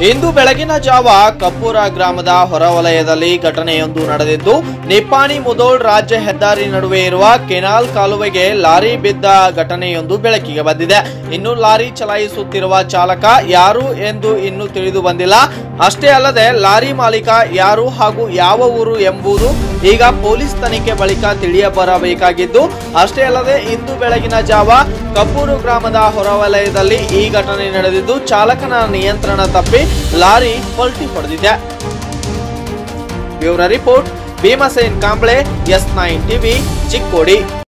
ಇಂದು ಬೆಳಗಿನ ಜಾವ ಕಪ್ಪೂರ ಗ್ರಾಮದ ಹೊರವಲಯದಲ್ಲಿ ಘಟನೆಯೊಂದು ನಡೆದಿದ್ದು ನಿಪ್ಪಾಣಿ ಮುದೋಳ್ ರಾಜ್ಯ ಹೆದ್ದಾರಿ ನಡುವೆ ಇರುವ ಕೆನಾಲ್ ಕಾಲುವೆಗೆ ಲಾರಿ ಬಿದ್ದ ಘಟನೆಯೊಂದು ಬೆಳಕಿಗೆ ಬಂದಿದೆ ಇನ್ನು ಲಾರಿ ಚಲಾಯಿಸುತ್ತಿರುವ ಚಾಲಕ ಯಾರು ಎಂದು ಇನ್ನೂ ತಿಳಿದು ಬಂದಿಲ್ಲ ಅಷ್ಟೇ ಅಲ್ಲದೆ ಲಾರಿ ಮಾಲೀಕ ಯಾರು ಹಾಗೂ ಯಾವ ಊರು ಎಂಬುದು ಈಗ ಪೊಲೀಸ್ ತನಿಖೆ ಬಳಿಕ ತಿಳಿಯಬರಬೇಕಾಗಿದ್ದು ಅಷ್ಟೇ ಅಲ್ಲದೆ ಇಂದು ಬೆಳಗಿನ ಜಾವ ಕಪ್ಪೂರು ಗ್ರಾಮದ ಹೊರವಲಯದಲ್ಲಿ ಈ ಘಟನೆ ನಡೆದಿದ್ದು ಚಾಲಕನ ನಿಯಂತ್ರಣ ತಪ್ಪಿ ಲಾರಿ ಪಲ್ಟಿ ಹೊಡೆದಿದೆ bureau report Bhimsen Kamble S nine TV Chikkodi